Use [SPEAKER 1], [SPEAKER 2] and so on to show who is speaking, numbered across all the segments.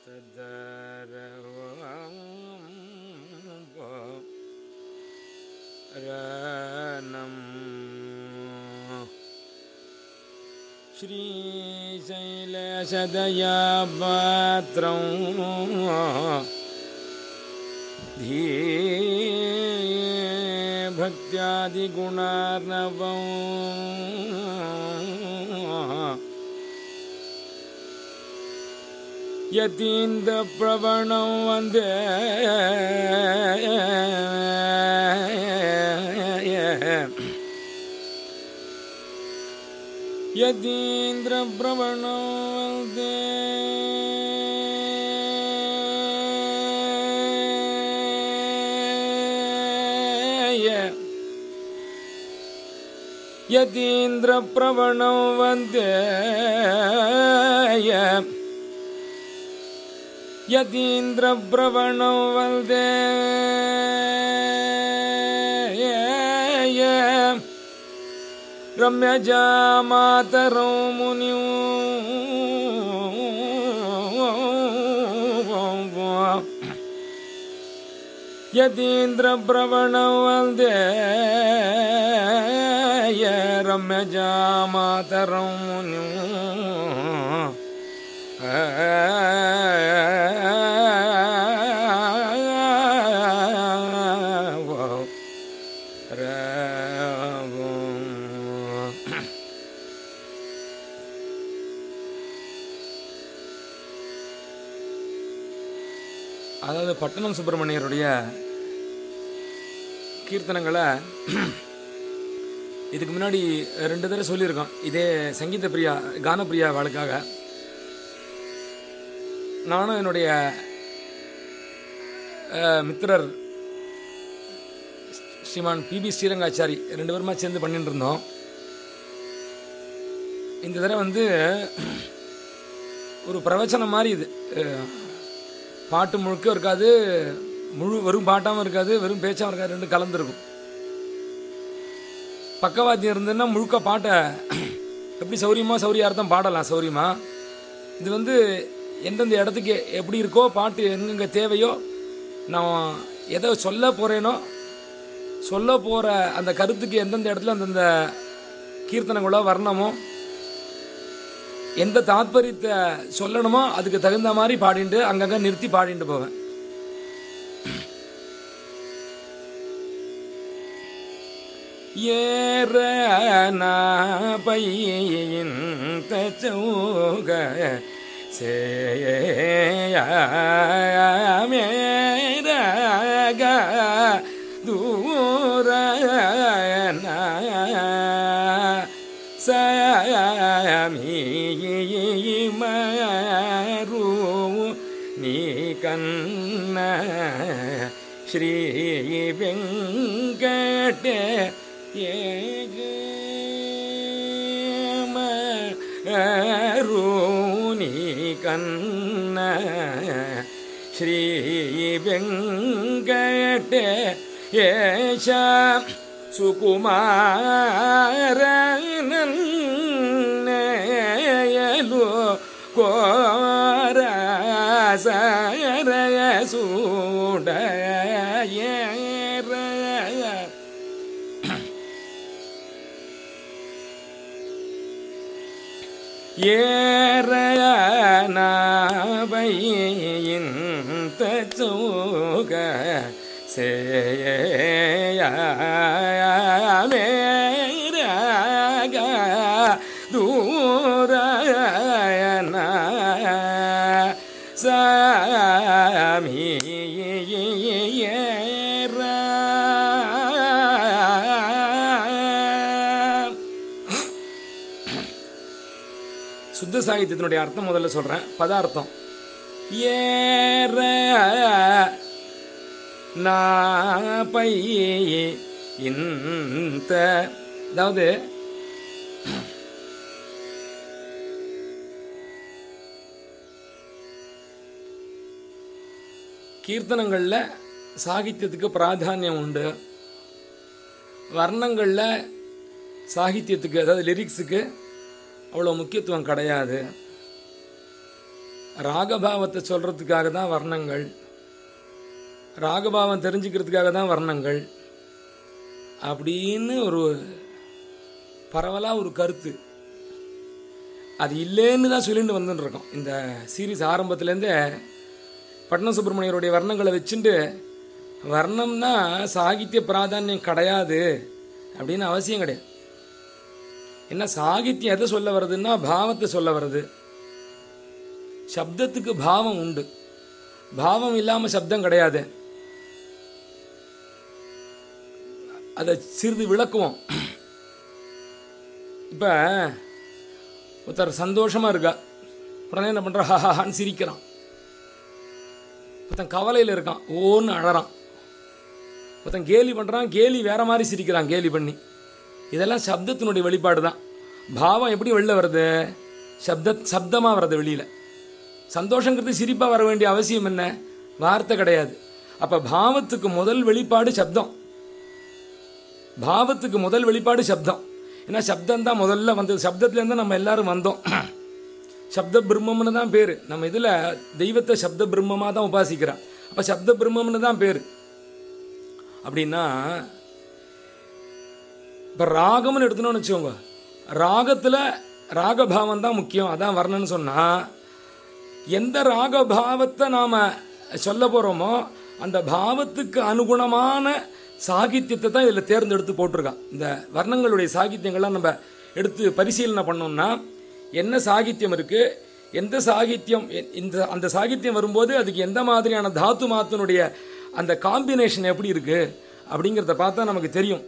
[SPEAKER 1] श्रीशैलशदया पात्रं धी भक्त्यादिगुणार्णवम् यतीन्द्रप्रवणं वन्दे यतीन्द्रप्रवणं वन्दे यतीन्द्रप्रवणं वन्दे यतीन्द्रप्रवणो वन्दे रम्यजा मातरो मुनिं यतीन्द्रप्रवणो वन्दे रम्यजा मातरो मुनिम् அதாவது பட்டணம் சுப்பிரமணியருடைய கீர்த்தனங்களை இதுக்கு முன்னாடி ரெண்டு தடவை சொல்லியிருக்கோம் இதே சங்கீத பிரியா கானப்பிரியா வாழ்க்காக நானும் என்னுடைய மித்திரர் ஸ்ரீமான் பிபி ஸ்ரீரங்காச்சாரி ரெண்டு பேருமா சேர்ந்து பண்ணிட்டு இருந்தோம் இந்த தடவை வந்து ஒரு பிரவச்சனம் மாதிரி இது பாட்டு முழுக்க இருக்காது முழு வெறும் பாட்டாகவும் இருக்காது வெறும் பேச்சாகவும் இருக்காது ரெண்டு கலந்துருக்கும் பக்கவாத்தியம் இருந்ததுன்னா முழுக்க பாட்டை எப்படி சௌரியமாக சௌரியார்த்தம் பாடலாம் சௌரியமாக இது வந்து எந்தெந்த இடத்துக்கு எப்படி இருக்கோ பாட்டு எங்கெங்கே தேவையோ நான் எதை சொல்ல போகிறேனோ சொல்ல போகிற அந்த கருத்துக்கு எந்தெந்த இடத்துல அந்தந்த கீர்த்தனங்களோ வர்ணமோ எந்த தாத்பரியத்தை சொல்லணுமோ அதுக்கு தகுந்த மாதிரி பாடிட்டு அங்கங்கே நிறுத்தி பாடிட்டு போவேன் ஏற பையின் தச்சௌக சேயமேரக தூர சமீமரு நீ கண்ண ஸ்ரீ வெங்கட ஏகமருணி கண்ண ஸ்ரீ வெங்கட ஏஷ சுகுமாரனு கோர சரய சூடைய ஏறையின் தச்சோக சேயமேரக தூரயன சாமி சுத்த சாகித்யத்தினுடைய அர்த்தம் முதல்ல சொல்கிறேன் பதார்த்தம் ஏற நாப்பை இந்த அதாவது கீர்த்தனங்களில் சாகித்யத்துக்கு பிராதானியம் உண்டு வர்ணங்களில் சாகித்யத்துக்கு அதாவது லிரிக்ஸுக்கு அவ்வளோ முக்கியத்துவம் கிடையாது ராகபாவத்தை சொல்கிறதுக்காக தான் வர்ணங்கள் ராகபாவம் தெரிஞ்சுக்கிறதுக்காக தான் வர்ணங்கள் அப்படின்னு ஒரு பரவலாக ஒரு கருத்து அது இல்லைன்னு தான் சொல்லிட்டு வந்துட்டு இருக்கோம் இந்த சீரீஸ் ஆரம்பத்துலேருந்தே பட்ன சுப்பிரமணியருடைய வர்ணங்களை வச்சுட்டு வர்ணம்னா சாகித்ய பிராதானியம் கிடையாது அப்படின்னு அவசியம் கிடையாது என்ன சாகித்யம் எதை சொல்ல வருதுன்னா பாவத்தை சொல்ல வருது சப்தத்துக்கு பாவம் உண்டு பாவம் இல்லாமல் சப்தம் கிடையாது அதை சிறிது விளக்குவோம் இப்போ ஒருத்தர் சந்தோஷமாக இருக்கா உடனே என்ன பண்ணுறா ஹாஹான்னு சிரிக்கிறான் ஒருத்தன் கவலையில் இருக்கான் ஓன்னு அழறான் ஒருத்தன் கேலி பண்ணுறான் கேலி வேற மாதிரி சிரிக்கிறான் கேலி பண்ணி இதெல்லாம் சப்தத்தினுடைய வெளிப்பாடு தான் பாவம் எப்படி வெளில வருது சப்த சப்தமாக வருது வெளியில் சந்தோஷங்கிறது சிரிப்பாக வர வேண்டிய அவசியம் என்ன வார்த்தை கிடையாது அப்போ பாவத்துக்கு முதல் வெளிப்பாடு சப்தம் பாவத்துக்கு முதல் வெளிப்பாடு சப்தம் ஏன்னா சப்தம் தான் முதல்ல வந்தது சப்தத்துலேருந்து நம்ம எல்லாரும் வந்தோம் சப்த பிரம்மம்னு தான் பேர் நம்ம இதில் தெய்வத்தை சப்த பிரம்மமாக தான் உபாசிக்கிறோம் அப்போ சப்த பிரம்மம்னு தான் பேர் அப்படின்னா இப்போ ராகம்னு எடுத்துனோம்னு வச்சுக்கோங்க ராகத்தில் ராகபாவம் தான் முக்கியம் அதான் வர்ணன்னு சொன்னால் எந்த ராகபாவத்தை நாம் சொல்ல போகிறோமோ அந்த பாவத்துக்கு அனுகுணமான சாகித்யத்தை தான் இதில் தேர்ந்தெடுத்து போட்டிருக்கான் இந்த வர்ணங்களுடைய சாகித்யங்கள்லாம் நம்ம எடுத்து பரிசீலனை பண்ணோம்னா என்ன சாகித்யம் இருக்குது எந்த சாகித்யம் எ- இந்த அந்த சாகித்யம் வரும்போது அதுக்கு எந்த மாதிரியான தாத்து மாத்தினுடைய அந்த காம்பினேஷன் எப்படி இருக்குது அப்படிங்கிறத பார்த்தா நமக்கு தெரியும்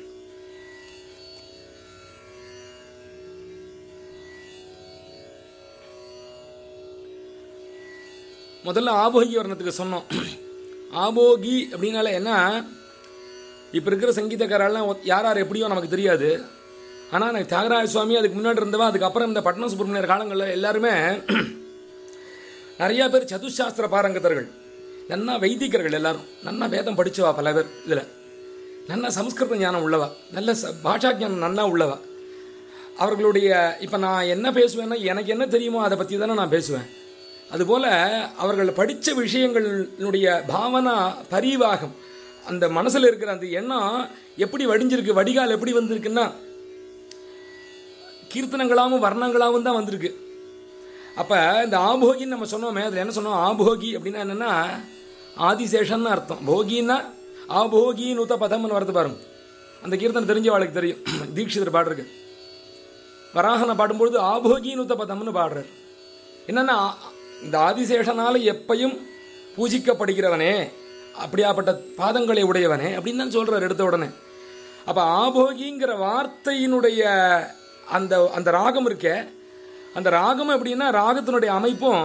[SPEAKER 1] முதல்ல ஆபோகி வர்ணத்துக்கு சொன்னோம் ஆபோகி அப்படின்னால என்ன இப்போ இருக்கிற சங்கீதக்காரெல்லாம் ஒத்- யார் யார் எப்படியோ நமக்கு தெரியாது ஆனால் எனக்கு தியாகராஜ சுவாமி அதுக்கு முன்னாடி இருந்தவா அதுக்கப்புறம் இந்த பட்னம் சுப்பிரமணியர் காலங்களில் எல்லாருமே நிறையா பேர் சதுசாஸ்திர பாரங்கத்தர்கள் நன்னா வைதிகர்கள் எல்லாரும் நன்னா வேதம் படிச்சவா பல பேர் இதில் நன்னா சம்ஸ்கிருத ஞானம் உள்ளவா நல்ல ச பாஷா ஞானம் நன்னா உள்ளவா அவர்களுடைய இப்போ நான் என்ன பேசுவேன்னா எனக்கு என்ன தெரியுமோ அதை பற்றி தானே நான் பேசுவேன் அதுபோல் அவர்கள் படித்த விஷயங்களுடைய பாவனா பரிவாகம் அந்த மனசில் இருக்கிற அந்த எண்ணம் எப்படி வடிஞ்சிருக்கு வடிகால் எப்படி வந்திருக்குன்னா கீர்த்தனங்களாகவும் வர்ணங்களாகவும் தான் வந்திருக்கு அப்போ இந்த ஆபோகின்னு நம்ம சொன்னோமே அதில் என்ன சொன்னோம் ஆபோகி அப்படின்னா என்னென்னா ஆதிசேஷன்னு அர்த்தம் போகின்னா ஆபோகி நூத்த பதம்னு வரது பாருங்க அந்த கீர்த்தனை தெரிஞ்சவாளுக்கு தெரியும் தீட்சிதர் பாடுறதுக்கு வராகனை பாடும்பொழுது ஆபோகி நூத்த பதம்னு பாடுறார் என்னன்னா இந்த ஆதிசேஷனால எப்பையும் பூஜிக்கப்படுகிறவனே அப்படியாப்பட்ட பாதங்களை உடையவனே அப்படின்னு தான் சொல்றார் எடுத்த உடனே அப்ப ஆபோகிங்கிற வார்த்தையினுடைய அந்த அந்த ராகம் இருக்கே அந்த ராகம் எப்படின்னா ராகத்தினுடைய அமைப்பும்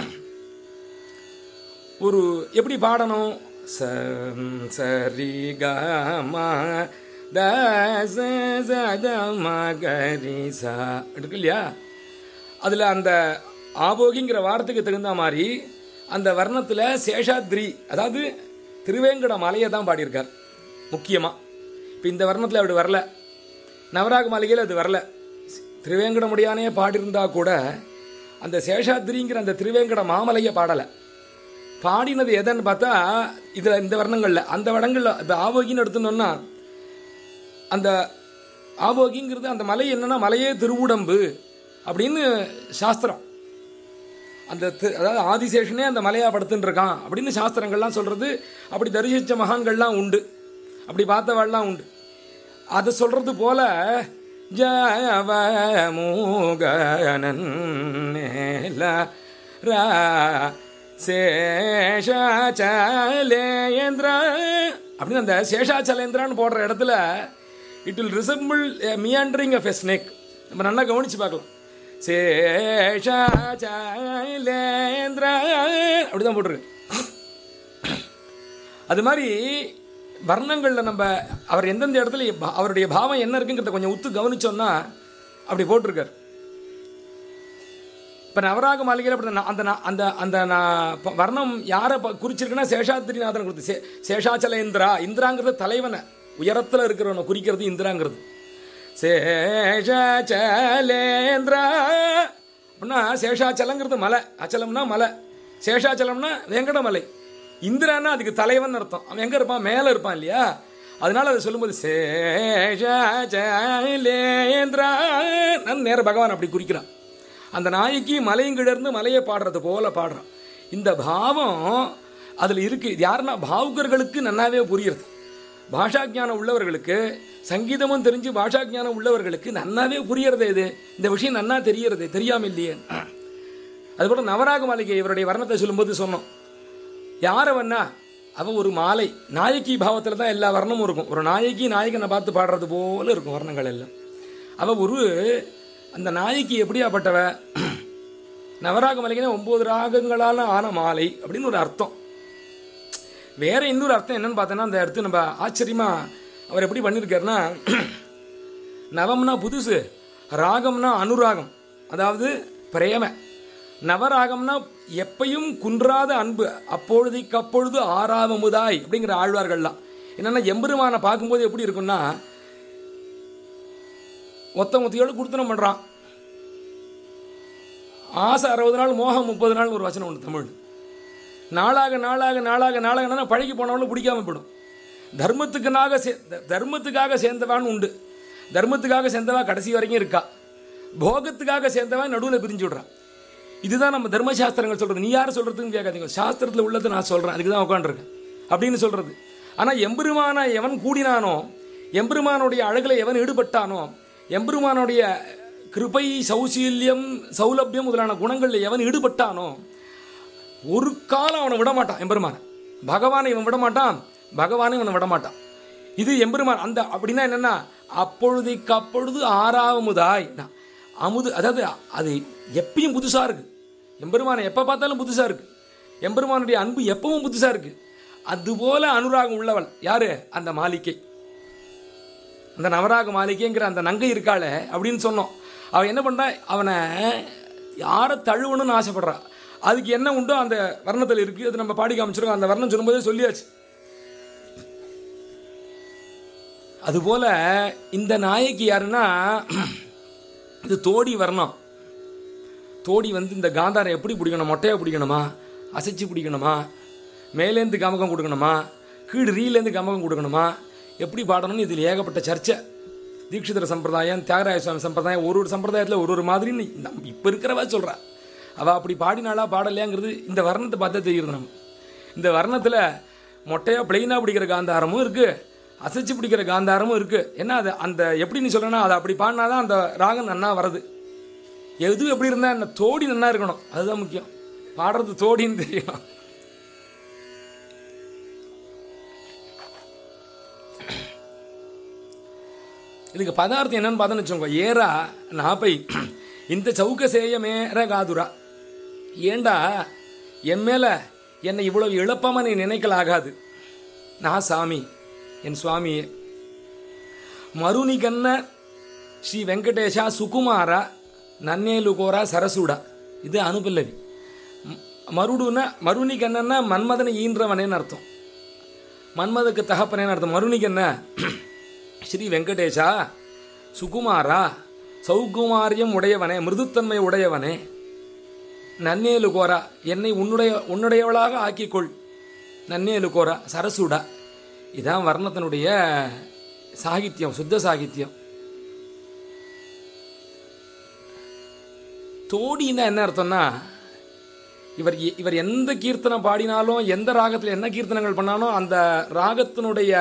[SPEAKER 1] ஒரு எப்படி பாடணும் சம் சரி கம தச சத மகரி சா இருக்கு இல்லையா அதில் அந்த ஆபோகிங்கிற வார்த்தைக்கு தகுந்த மாதிரி அந்த வர்ணத்தில் சேஷாத்ரி அதாவது திருவேங்கட மலையை தான் பாடியிருக்கார் முக்கியமாக இப்போ இந்த வர்ணத்தில் அப்படி வரல நவராக மாளிகையில் அது வரல திருவேங்கடமுடியானே பாடியிருந்தா கூட அந்த சேஷாத்ரிங்கிற அந்த திருவேங்கட மாமலையை பாடலை பாடினது எதுன்னு பார்த்தா இதில் இந்த வர்ணங்களில் அந்த வடங்களில் இப்போ ஆபோகின்னு எடுத்துனோம்னா அந்த ஆபோகிங்கிறது அந்த மலை என்னன்னா மலையே திருவுடம்பு அப்படின்னு சாஸ்திரம் அந்த தி- அதாவது ஆதிசேஷனே அந்த மலையா படுத்துன்னு இருக்கான் அப்படின்னு சாஸ்திரங்கள்லாம் சொல்றது அப்படி தரிசிச்ச மகான்கள்லாம் உண்டு அப்படி பார்த்தவாள்லாம் உண்டு அதை சொல்றது போல ஜவமூகனன் ரா சேஷாச்சலேந்திர அப்படின்னு அந்த சேஷாச்சலேந்திரான்னு போடுற இடத்துல it will resemble meandering of a snake நம்ம நல்லா கவனிச்சு பார்க்கலாம் சேஷாச்சலேந்திர அப்படிதான் போட்டிருக்கு அது மாதிரி வர்ணங்களில் நம்ம அவர் எந்தெந்த இடத்துல பா- அவருடைய பாவம் என்ன இருக்குங்கிறத கொஞ்சம் உத்து கவனிச்சோம்னா அப்படி போட்டிருக்கார் இப்போ நவராக மாளிகையில் அப்படி நா- அந்த நா- அந்த அந்த நான் ப- வர்ணம் யாரை ப- குறிச்சிருக்குன்னா சேஷாத்ரிநாதன் கொடுத்து சே சேஷாச்சல இந்திரா இந்திராங்கிறது தலைவனை உயரத்தில் இருக்கிறவனை குறிக்கிறது இந்திராங்கிறது சேஷாச்சலேந்திரா அப்படின்னா சேஷாச்சலங்கிறது மலை அச்சலம்னா மலை சேஷாச்சலம்னா வெங்கடமலை இந்திரன்னா அதுக்கு தலைவன் அர்த்தம் அவன் எங்கே இருப்பான் மேலே இருப்பான் இல்லையா அதனால அதை சொல்லும்போது சேஷாச்சலேந்திரா நேர பகவான் அப்படி குறிக்கிறான் அந்த நாய்க்கு மலையங்கிடர்ந்து மலையை பாடுறது போல பாடுறான் இந்த பாவம் அதில் இருக்கு இது யாருன்னா பாவுகர்களுக்கு நன்னாவே புரியுறது பாஷா ஞானம் உள்ளவர்களுக்கு சங்கீதமும் தெரிஞ்சு பாஷா ஞானம் உள்ளவர்களுக்கு நன்னாவே புரியறது இது இந்த விஷயம் நன்னா தெரியறது தெரியாம இல்லையே அதுபோல நவராக மாளிகை இவருடைய வர்ணத்தை சொல்லும்போது சொன்னோம் யாரவன்னா அவ ஒரு மாலை நாயகி பாவத்தில் தான் எல்லா வர்ணமும் இருக்கும் ஒரு நாயகி நாயகனை பார்த்து பாடுறது போல இருக்கும் வர்ணங்கள் எல்லாம் அவ ஒரு அந்த நாயகி எப்படியாப்பட்டவ நவராக மாளிகைனா ஒன்பது ராகங்களால ஆன மாலை அப்படின்னு ஒரு அர்த்தம் வேற இன்னொரு அர்த்தம் என்னன்னு பார்த்தோன்னா அந்த இடத்து நம்ம ஆச்சரியமா அவர் எப்படி பண்ணியிருக்காருன்னா நவம்னா புதுசு ராகம்னா அனுராகம் அதாவது பிரேம நவராகம்னா எப்பையும் குன்றாத அன்பு அப்பொழுதைக்கு அப்பொழுது ஆறாவமுதாய் அப்படிங்கிற ஆழ்வார்கள்லாம் என்னன்னா எம்பெருமானை பார்க்கும்போது எப்படி இருக்கும்னா ஒத்த முத்தியோடு கொடுத்தனம் பண்ணுறான் ஆசை அறுபது நாள் மோகம் முப்பது நாள் ஒரு வசனம் உண்டு தமிழ் நாளாக நாளாக நாளாக நாளாக பழகி போனவங்களும் பிடிக்காம போயிடும் தர்மத்துக்குனாக சே த- தர்மத்துக்காக சேர்ந்தவான்னு உண்டு தர்மத்துக்காக சேர்ந்தவா கடைசி வரைக்கும் இருக்கா போகத்துக்காக சேர்ந்தவா நடுவில் பிரிஞ்சு விடுறான் இதுதான் நம்ம தர்மசாஸ்திரங்கள் சொல்கிறது நீ யார் சொல்கிறதுன்னு கேட்காதீங்க சாஸ்திரத்தில் உள்ளதை நான் சொல்கிறேன் அதுக்கு தான் உட்காந்துருக்கேன் அப்படின்னு சொல்கிறது ஆனால் எம்பெருமான எவன் கூடினானோ எம்பெருமானுடைய அழகில் எவன் ஈடுபட்டானோ எம்பெருமானுடைய கிருபை சௌசீல்யம் சௌலபியம் முதலான குணங்களில் எவன் ஈடுபட்டானோ ஒரு காலம் அவனை விட மாட்டான் எம்பெருமான் பகவானை இவன் விட மாட்டான் பகவானை இவனை விட மாட்டான் இது எம்பெருமான் அந்த அப்படின்னா என்னன்னா அப்பொழுதைக்கு அப்பொழுது ஆறாவமுதாய் நான் அமுது அதாவது அது எப்பயும் புதுசா இருக்கு எம்பெருமானை எப்போ பார்த்தாலும் புதுசா இருக்கு எம்பெருமானுடைய அன்பு எப்பவும் புதுசா இருக்கு அதுபோல அனுராகம் உள்ளவள் யாரு அந்த மாளிகை அந்த நவராக மாளிகைங்கிற அந்த நங்கை இருக்காளே அப்படின்னு சொன்னோம் அவன் என்ன பண்றா அவனை யாரை தழுவணும்னு ஆசைப்படுறா அதுக்கு என்ன உண்டோ அந்த வர்ணத்தில் இருக்கு அது நம்ம பாடி காமிச்சிருக்கோம் அந்த வர்ணம் சொல்லும்போதே சொல்லியாச்சு அதுபோல இந்த நாயகி யாருன்னா இது தோடி வர்ணம் தோடி வந்து இந்த காந்தாரம் எப்படி பிடிக்கணும் மொட்டையை பிடிக்கணுமா அசைச்சு பிடிக்கணுமா மேலேருந்து கமகம் கொடுக்கணுமா கீழ் ரீலேருந்து கமகம் கொடுக்கணுமா எப்படி பாடணும்னு இதில் ஏகப்பட்ட சர்ச்சை தீட்சிதர சம்பிரதாயம் தியாகராய சுவாமி சம்பிரதாயம் ஒரு ஒரு சம்பிரதாயத்தில் ஒரு ஒரு மாதிரின்னு நம்ம இப்போ இருக்கிறவா சொல்கிறா அவள் அப்படி பாடினாளா பாடலையாங்கிறது இந்த வர்ணத்தை பார்த்தா தெரியுது நம்ம இந்த வர்ணத்தில் மொட்டையாக பிளெயினாக பிடிக்கிற காந்தாரமும் இருக்குது அசைச்சு பிடிக்கிற காந்தாரமும் இருக்குது ஏன்னா அது அந்த எப்படி நீ சொல்கிறேன்னா அதை அப்படி பாடினாதான் அந்த ராகம் நன்னா வருது எது எப்படி இருந்தால் என்ன தோடி நன்னா இருக்கணும் அதுதான் முக்கியம் பாடுறது தோடின்னு தெரியும் இதுக்கு பதார்த்தம் என்னன்னு பார்த்தோன்னு வச்சுக்கோங்க ஏரா நாப்பை இந்த சவுக்க சேய மேர காதுரா ஏண்டா என் மேல என்னை இவ்வளவு இழப்பாம நீ நினைக்கலாகாது நான் சாமி என் சுவாமியே மருணி கண்ண ஸ்ரீ வெங்கடேஷா சுகுமாரா நன்னேலுகோரா சரசுடா இது அனுபல்லவி ம- மருடுனா மருணி கண்ணன்னா மன்மதனை ஈன்றவனேன்னு அர்த்தம் மன்மதுக்கு தகப்பனேன்னு அர்த்தம் மருணிக்கு என்ன ஸ்ரீ வெங்கடேஷா சுகுமாரா சௌகுமாரியம் உடையவனே மிருதுத்தன்மை உடையவனே நன்னேலு கோரா என்னை உன்னுடைய உன்னுடையவளாக ஆக்கிக்கொள் நன்னேலு கோரா சரசுடா இதான் வர்ணத்தினுடைய சாகித்யம் சுத்த சாகித்யம் தோடின்னா என்ன அர்த்தம்னா இவர் எ- இவர் எந்த கீர்த்தனம் பாடினாலும் எந்த ராகத்தில் என்ன கீர்த்தனங்கள் பண்ணாலும் அந்த ராகத்தினுடைய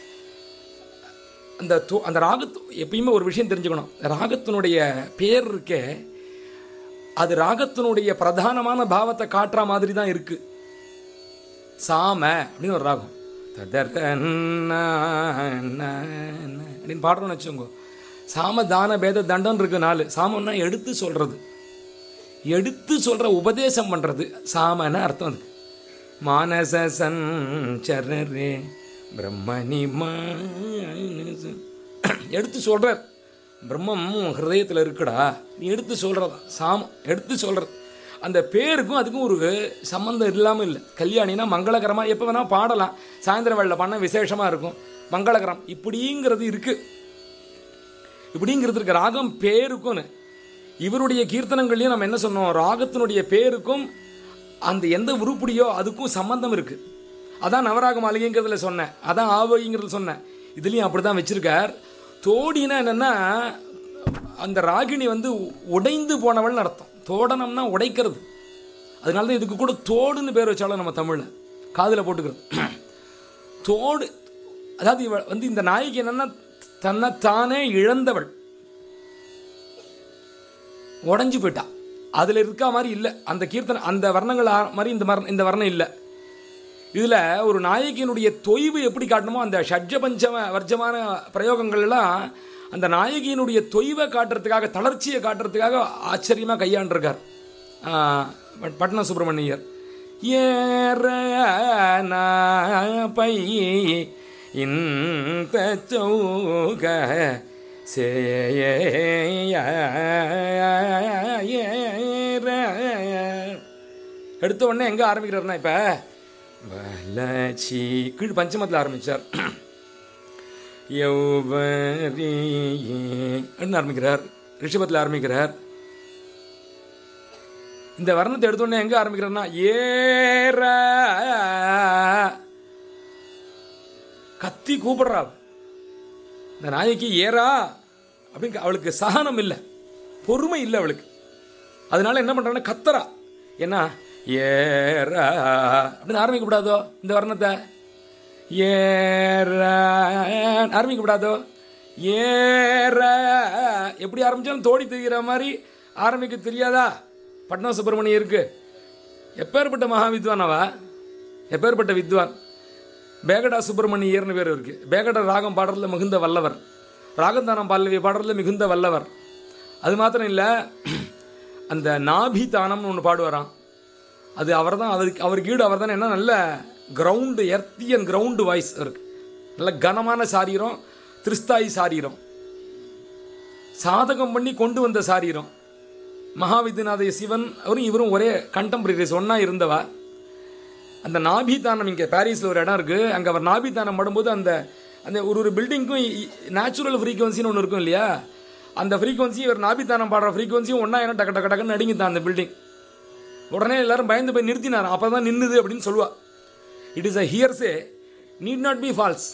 [SPEAKER 1] அந்த தோ அந்த ராகத்து எப்பயுமே ஒரு விஷயம் தெரிஞ்சுக்கணும் ராகத்தினுடைய பேர் இருக்கே அது ராகத்தினுடைய பிரதானமான பாவத்தை காட்டுற மாதிரி தான் இருக்கு சாம அப்படின்னு ஒரு ராகம் ததர்ன அப்படின்னு பாடுறோம்னு வச்சுக்கோங்க சாம தான பேத தண்டம் இருக்கு நாலு சாமம்னா எடுத்து சொல்றது எடுத்து சொல்ற உபதேசம் பண்றது சாமன்னு அர்த்தம் அதுக்கு மானச சஞ்சரரே பிரம்மணி மானச எடுத்து சொல்றார் பிரம்மம் ஹிருதயத்தில் இருக்குடா நீ எடுத்து சொல்றதா சாமம் எடுத்து சொல்றது அந்த பேருக்கும் அதுக்கும் ஒரு சம்மந்தம் இல்லாமல் இல்லை கல்யாணினா மங்களகரமாக எப்போ வேணால் பாடலாம் சாயந்தர வேளையில் பண்ண விசேஷமாக இருக்கும் மங்களகரம் இப்படிங்கிறது இருக்குது இப்படிங்கிறது இருக்கு ராகம் பேருக்கும்னு இவருடைய கீர்த்தனங்கள்லையும் நம்ம என்ன சொன்னோம் ராகத்தினுடைய பேருக்கும் அந்த எந்த உருப்படியோ அதுக்கும் சம்பந்தம் இருக்கு அதான் நவராக மாளிகைங்கிறதுல சொன்னேன் அதான் ஆவகிங்கிறதுல சொன்னேன் இதுலேயும் அப்படி தான் வச்சிருக்கார் தோடினா என்னன்னா அந்த ராகினி வந்து உடைந்து போனவள்னு அர்த்தம் தோடனம்னா உடைக்கிறது அதனால தான் இதுக்கு கூட தோடுன்னு பேர் வச்சாலும் நம்ம தமிழில் காதில் போட்டுக்கிறது தோடு அதாவது இவ வந்து இந்த நாய்க்கு என்னன்னா தன்னை தானே இழந்தவள் உடஞ்சு போயிட்டா அதில் இருக்கா மாதிரி இல்லை அந்த கீர்த்தனை அந்த வர்ணங்கள் ஆ- மாதிரி இந்த மரண இந்த வர்ணம் இல்லை இதில் ஒரு நாயகியினுடைய தொய்வு எப்படி காட்டணுமோ அந்த ஷட்ஜ பஞ்சம வர்ஜமான பிரயோகங்கள் எல்லாம் அந்த நாயகியினுடைய தொய்வை காட்டுறதுக்காக தளர்ச்சியை காட்டுறதுக்காக ஆச்சரியமாக கையாண்டிருக்கார் ஆஹ், பட்- பட்ன சுப்பிரமணியர் ஏற பை இந்த சௌக சேய எடுத்த உடனே எங்கே ஆரம்பிக்கிறாருன்னா இப்போ வலச்சி கீழ் பஞ்சமத்தில் ஆரம்பித்தார் யௌவரி அப்படின்னு ஆரம்பிக்கிறார் ரிஷபத்தில் ஆரம்பிக்கிறார் இந்த வர்ணத்தை எடுத்த உடனே எங்கே ஆரம்பிக்கிறார்னா ஏற கத்தி கூப்பிடுறா அவ. இந்த நாய்க்கு ஏறா அப்படின்னு அவளுக்கு சகனம் இல்லை பொறுமை இல்லை அவளுக்கு அதனால என்ன பண்றான்னா கத்துறா என்ன ஏறா அப்படின்னு ஆரம்பிக்கப்படாதோ இந்த வர்ணத்தை ஏற ஆரம்பிக்கப்படாதோ ஏற எப்படி ஆரம்பிச்சாலும் தோடி தெரிகிற மாதிரி ஆரம்பிக்க தெரியாதா பட்னா சுப்பிரமணியம் இருக்கு எப்பேற்பட்ட மகா வித்வான் அவ எப்பேற்பட்ட வித்வான் பேகடா சுப்பிரமணியர்னு பேர் இருக்கு பேகடா ராகம் பாடுறதுல மிகுந்த வல்லவர் ராகந்தானம் பல்லவி பாடுறதுல மிகுந்த வல்லவர் அது மாத்திரம் இல்லை அந்த நாபி தானம்னு ஒன்று பாடுவாராம் அது அவர் தான் அவருக்கு அவருக்கு ஈடு அவர் தானே என்ன நல்ல கிரவுண்டு எர்த்தியன் கிரவுண்டு வாய்ஸ் இருக்கு நல்ல கனமான சாரீரம் திரிஸ்தாயி சாரீரம் சாதகம் பண்ணி கொண்டு வந்த சாரீரம் மகாவித்யநாத சிவன் அவரும் இவரும் ஒரே கண்டெம்பரரிஸ் ஒன்றா இருந்தவா அந்த நாபிதானம் இங்கே பாரிஸில் ஒரு இடம் இருக்குது அங்கே அவர் நாபிதானம் படும்போது அந்த அந்த ஒரு ஒரு பில்டிங்க்கும் நேச்சுரல் ஃப்ரீக்வன்சின்னு ஒன்று இருக்கும் இல்லையா அந்த ஃப்ரீக்வன்சி இவர் நாபிதானம் பாடுற ஃப்ரீக்வன்சியும் ஒன்றா என்ன டக்கு டக்கு டக்குன்னு நடுங்கித்தான் அந்த பில்டிங் உடனே எல்லாரும் பயந்து போய் நிறுத்தினார் அப்போ தான் நின்னுது அப்படின்னு சொல்லுவா it is a hearsay need not be false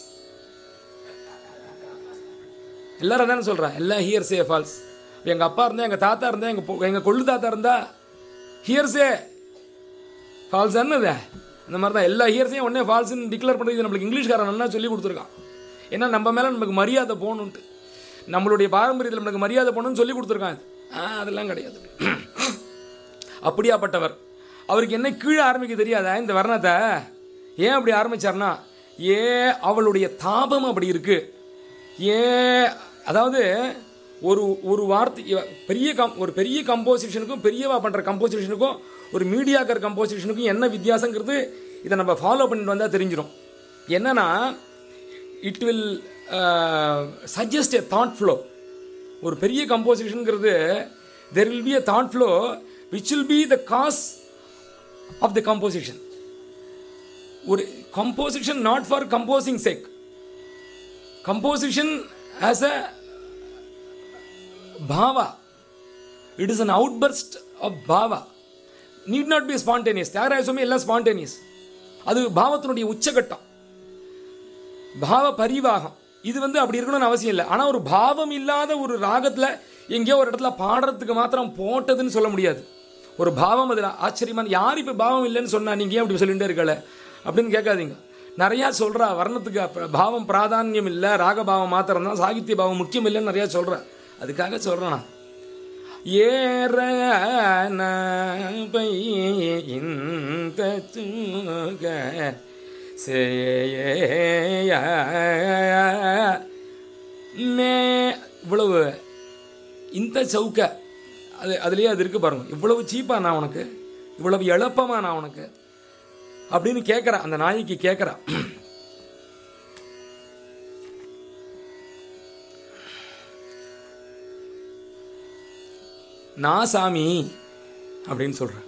[SPEAKER 1] எல்லாரும் தானே சொல்கிறேன் எல்லாம் ஹியர்ஸே ஃபால்ஸ் எங்கள் அப்பா இருந்தா எங்கள் தாத்தா இருந்தா எங்கள் எங்கள் கொள்ளு தாத்தா இருந்தா ஹியர்ஸே ஃபால்ஸ் என்னது இந்த மாதிரி தான் எல்லா ஹியர்ஸையும் உடனே ஃபால்ஸ்னு டிக்ளேர் பண்ணுறது இது நம்மளுக்கு இங்கிலீஷ்காரன் நல்லா சொல்லி கொடுத்துருக்கான் ஏன்னா நம்ம மேலே நமக்கு மரியாதை போகணுன்ட்டு நம்மளுடைய பாரம்பரியத்தில் நம்மளுக்கு மரியாதை போகணும்னு சொல்லி கொடுத்துருக்கான் இது ஆ அதெல்லாம் கிடையாது அப்படியாப்பட்டவர் அவருக்கு என்ன கீழே ஆரம்பிக்க தெரியாதா இந்த வர்ணத்தை ஏன் அப்படி ஆரம்பிச்சார்னா ஏ அவளுடைய தாபம் அப்படி இருக்கு ஏ அதாவது ஒரு ஒரு வார்த்தை இவ- பெரிய கம் ஒரு பெரிய கம்போசிஷனுக்கும் பெரியவா பண்ணுற கம்போசிஷனுக்கும் ஒரு மீடியாக்கர் கம்போசிஷனுக்கும் என்ன வித்தியாசங்கிறது இதை நம்ம ஃபாலோ பண்ணிட்டு வந்தால் தெரிஞ்சிடும் என்னன்னா it will suggest a thought flow ஒரு பெரிய கம்போசிஷனுங்கிறது there will be a thought flow which will be the cause of the composition ஒரு composition not for composing sake composition as a bhava it is an outburst of bhava need not be spontaneous Thyagaraja Swami எல்லாம் spontaneous அது பாவத்தினுடைய உச்சகட்டம் பாவ பரிவாகம் இது வந்து அப்படி இருக்கணும்னு அவசியம் இல்லை ஆனால் ஒரு பாவம் இல்லாத ஒரு ராகத்தில் எங்கேயோ ஒரு இடத்துல பாடுறதுக்கு மாத்திரம் போட்டதுன்னு சொல்ல முடியாது ஒரு பாவம் அதில் ஆச்சரியமான யார் இப்போ பாவம் இல்லைன்னு சொன்னா நீங்கள் ஏன் அப்படி சொல்லிகிட்டே இருக்கல அப்படின்னு கேட்காதீங்க நிறையா சொல்கிறா வர்ணத்துக்கு அப்ப பாவம் பிராதானியம் இல்லை ராகபாவம் மாத்திரம் தான் சாகித்ய பாவம் முக்கியம் இல்லைன்னு நிறையா சொல்கிறா அதுக்காக சொல்கிறேன் நான் ஏற பை இந்த தூக சேய மே இவ்வளவு இந்த சவுக்க அது அதுலேயே அது இருக்கு பாருங்க இவ்வளவு சீப்பா நான் உனக்கு இவ்வளவு எளப்பமா நான் உனக்கு அப்படின்னு கேட்குறா அந்த நாய்க்கு கேட்குறா நான் சாமி அப்படின்னு சொல்கிறேன்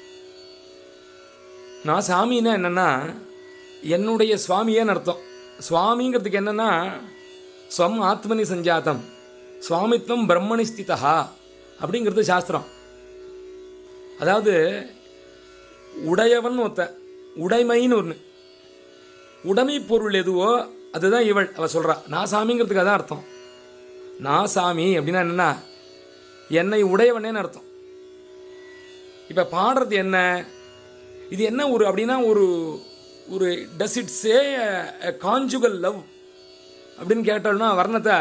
[SPEAKER 1] நான் சாமின்னா என்னென்னா என்னுடைய சுவாமியேன்னு அர்த்தம் சுவாமிங்கிறதுக்கு என்னென்னா ஸ்வம் ஆத்மனி சஞ்சாத்தம் சுவாமித்வம் பிரம்மணி ஸ்திதா அப்படிங்கிறது சாஸ்திரம் அதாவது உடையவன் ஒருத்த உடைமைன்னு ஒன்று உடைமை பொருள் எதுவோ அதுதான் இவள் அவ சொல்றா நான் சாமிங்கிறதுக்கு அதான் அர்த்தம் நான் சாமி அப்படின்னா என்னன்னா என்னை உடையவனேன்னு அர்த்தம் இப்போ பாடுறது என்ன இது என்ன ஒரு அப்படின்னா ஒரு ஒரு does it say conjugal love அப்படின்னு கேட்டோம்னா வர்ணத்தை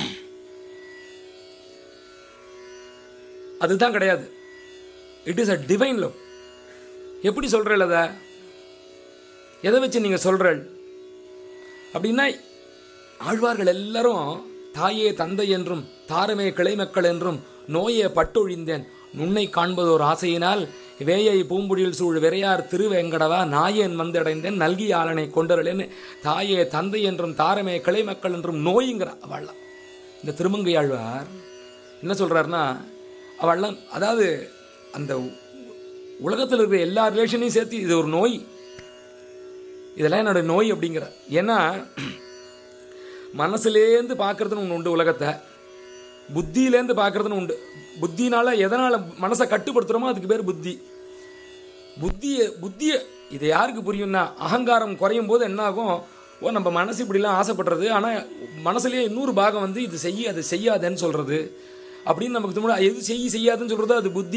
[SPEAKER 1] அதுதான் கிடையாது it is a divine love எப்படி சொல்கிறேன் அதை எதை வச்சு நீங்கள் சொல்கிறள் அப்படின்னா ஆழ்வார்கள் எல்லாரும் தாயே தந்தை என்றும் தாரமே கிளைமக்கள் என்றும் நோயே பட்டொழிந்தேன் நுண்ணை காண்பதோர் ஆசையினால் வேயை பூம்புடியில் சூழ் விரையார் திருவேங்கடவா நாயேன் வந்தடைந்தேன் நல்கி ஆளனை கொண்டருளேன்னு தாயே தந்தை என்றும் தாரமே கிளைமக்கள் என்றும் நோய்ங்கிற அவள்லாம் இந்த திருமங்கை ஆழ்வார் என்ன சொல்கிறாருன்னா அவள்லாம் அதாவது அந்த உலகத்தில் இருக்கிற எல்லா ரிலேஷனையும் சேர்த்து இது ஒரு நோய் இதெல்லாம் என்னோட நோய் அப்படிங்கிற ஏன்னா மனசுலேருந்து பார்க்கறதுன்னு ஒன்று உண்டு உலகத்தை புத்தியிலேருந்து பார்க்கறதுன்னு உண்டு புத்தினால எதனால் மனசை கட்டுப்படுத்துகிறோமோ அதுக்கு பேர் புத்தி புத்தியை புத்தியை இது யாருக்கு புரியும்னா அகங்காரம் குறையும் போது என்ன ஆகும் ஓ நம்ம மனசு இப்படிலாம் ஆசைப்படுறது ஆனால் மனசுலேயே இன்னொரு பாகம் வந்து இது செய்ய அது செய்யாதேன்னு சொல்கிறது அப்படின்னு நமக்கு தோணும் எது செய்ய செய்யாதுன்னு சொல்கிறது அது புத்தி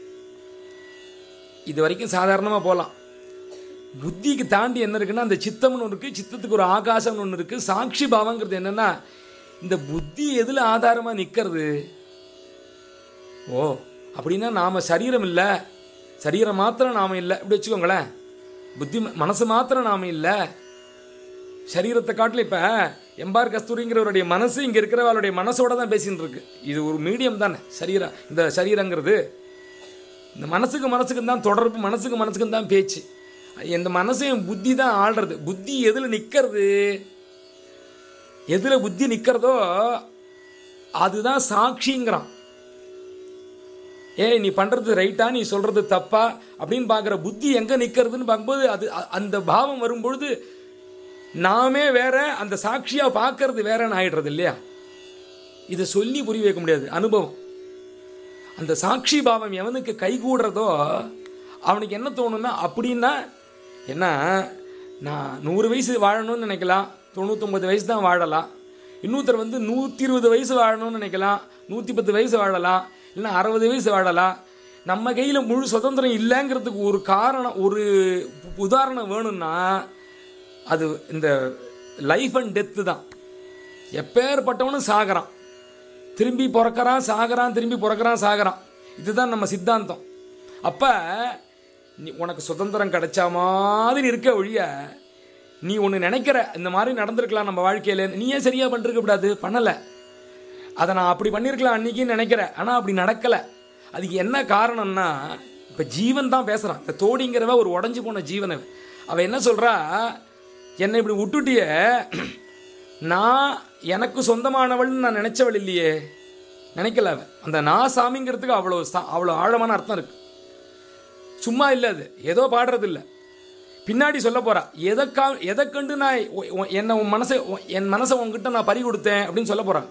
[SPEAKER 1] இது வரைக்கும் சாதாரணமாக போகலாம் புத்திக்கு தாண்டி என்ன இருக்குன்னா அந்த சித்தம்னு ஒன்று இருக்குது சித்தத்துக்கு ஒரு ஆகாசம்னு ஒன்று இருக்குது சாட்சி பாவங்கிறது என்னென்னா இந்த புத்தி எதில் ஆதாரமாக நிற்கிறது ஓ அப்படின்னா நாம் சரீரம் இல்லை சரீரம் மாத்திரம் நாம் இல்லை இப்படி வச்சுக்கோங்களேன் புத்தி மனசு மாத்திரம் நாம் இல்லை சரீரத்தை காட்டில் இப்போ எம்பார் கஸ்தூரிங்கிறவருடைய மனசு இங்கே இருக்கிறவருடைய மனசோட தான் பேசின்னு இருக்கு இது ஒரு மீடியம் தானே சரீரம் இந்த சரீரங்கிறது இந்த மனசுக்கு மனசுக்கு தான் தொடர்பு மனசுக்கு மனசுக்கு தான் பேச்சு இந்த மனசையும் புத்தி தான் ஆள்றது புத்தி எதில் நிற்கிறது எதில் புத்தி நிற்கிறதோ அதுதான் சாட்சிங்கிறான் ஏய் நீ பண்ணுறது ரைட்டா நீ சொல்கிறது தப்பா அப்படின்னு பார்க்குற புத்தி எங்கே நிற்கிறதுன்னு பார்க்கும்போது அது அ- அந்த பாவம் வரும்பொழுது நாமே வேற அந்த சாட்சியாக பார்க்கறது வேறன்னு ஆயிடுறது இல்லையா இதை சொல்லி புரிய வைக்க முடியாது அனுபவம் அந்த சாட்சி பாவம் எவனுக்கு கைகூடுறதோ அவனுக்கு என்ன தோணும்னா அப்படின்னா என்ன நான் நூறு வயசு வாழணும்னு நினைக்கலாம் தொண்ணூத்தொம்பது வயசு தான் வாழலாம் இன்னொருத்தர் வந்து நூற்றி இருபது வயசு வாழணும்னு நினைக்கலாம் நூற்றி பத்து வயசு வாழலாம் இல்லைன்னா அறுபது வயசு வாழலாம் நம்ம கையில் முழு சுதந்திரம் இல்லைங்கிறதுக்கு ஒரு காரணம் ஒரு உதாரணம் வேணும்னா அது இந்த லைஃப் அண்ட் டெத்து தான் எப்பேற்பட்டவனும் சாகிறான் திரும்பி பிறக்கறான் சாகிறான் திரும்பி பிறக்கறான் சாகிறான் இதுதான் நம்ம சித்தாந்தம் அப்போ நீ உனக்கு சுதந்திரம் கிடைச்ச மாதிரி இருக்க ஒழிய நீ ஒன்று நினைக்கிற இந்த மாதிரி நடந்திருக்கலாம் நம்ம வாழ்க்கையில் நீ ஏன் சரியாக பண்ணிருக்க கூடாது பண்ணலை அதை நான் அப்படி பண்ணியிருக்கலாம் அன்னைக்குன்னு நினைக்கிறேன் ஆனால் அப்படி நடக்கலை அதுக்கு என்ன காரணம்னா இப்போ ஜீவன் தான் பேசுகிறான் இந்த தோடிங்கிறவ ஒரு உடஞ்சி போன ஜீவனை அவள் என்ன சொல்கிறா என்னை இப்படி விட்டுட்டிய நான் எனக்கு சொந்தமானவள்னு நான் நினைச்சவள் இல்லையே நினைக்கல அவ அந்த நான் சாமிங்கிறதுக்கு அவ்வளோ சா- அவ்வளோ ஆழமான அர்த்தம் இருக்கு சும்மா இல்லை அது ஏதோ பாடுறது இல்லை பின்னாடி சொல்ல போறா எதைக்கா எதை கண்டு நான் உ- உ- என்னை உன் மனசை உ- என் மனசை உன்கிட்ட நான் பறி கொடுத்தேன் அப்படின்னு சொல்ல போறா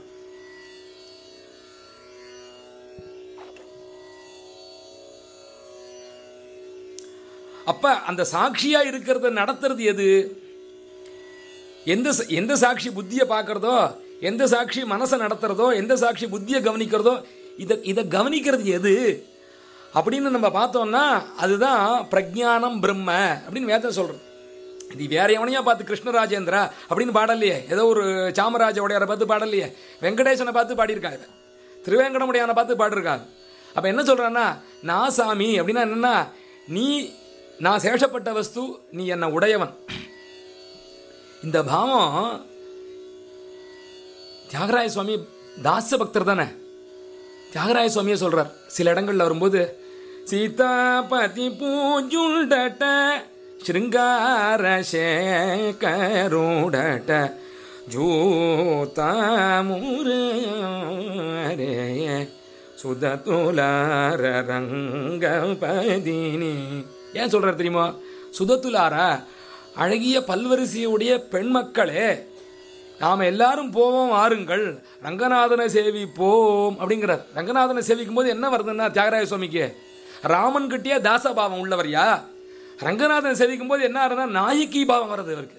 [SPEAKER 1] அப்ப அந்த சாட்சியா இருக்கிறத நடத்துறது எது எந்த ச- எந்த சாட்சி புத்தியை பார்க்கறதோ எந்த சாட்சி மனசை நடத்துறதோ எந்த சாட்சி புத்தியை கவனிக்கிறதோ இதை இதை கவனிக்கிறது எது அப்படின்னு நம்ம பார்த்தோம்னா அதுதான் பிரஜானம் பிரம்ம அப்படின்னு வேதம் சொல்றது இது வேற எவனையா பார்த்து கிருஷ்ணராஜேந்திரா அப்படின்னு பாடலையே ஏதோ ஒரு சாமராஜ உடையாரை பார்த்து பாடலையே வெங்கடேசனை பார்த்து பாடியிருக்காங்க திருவேங்கடமுடையானை பார்த்து பாடிருக்காங்க அப்போ என்ன சொல்றான்னா நான் சாமி அப்படின்னா என்னன்னா நீ நான் சேஷப்பட்ட வஸ்து நீ என்னை உடையவன் இந்த பாவம் தியாகராய சுவாமி தாச பக்தர் தானே தியாகராய சுவாமியே சொல்றார் சில இடங்கள்ல வரும்போது சீதாபதி பூஜுண்டட்ட శృంగార శేఖరుడట జూతామురే சுதத்துலார ரங்கபதினி ஏன் சொல்றார் தெரியுமா சுதத்துலார அழகிய பல்வரிசையுடைய பெண் மக்களே நாம் எல்லாரும் போவோம் வாருங்கள் ரங்கநாதனை சேவிப்போம் அப்படிங்கிறார் ரங்கநாதனை சேவிக்கும் போது என்ன வருதுன்னா தியாகராய சுவாமிக்கு ராமன் கிட்டே தாசபாவம் உள்ளவர்யா ரங்கநாதனை சேவிக்கும் போது என்ன ஆகுதுன்னா நாயக்கி பாவம் வருது இவருக்கு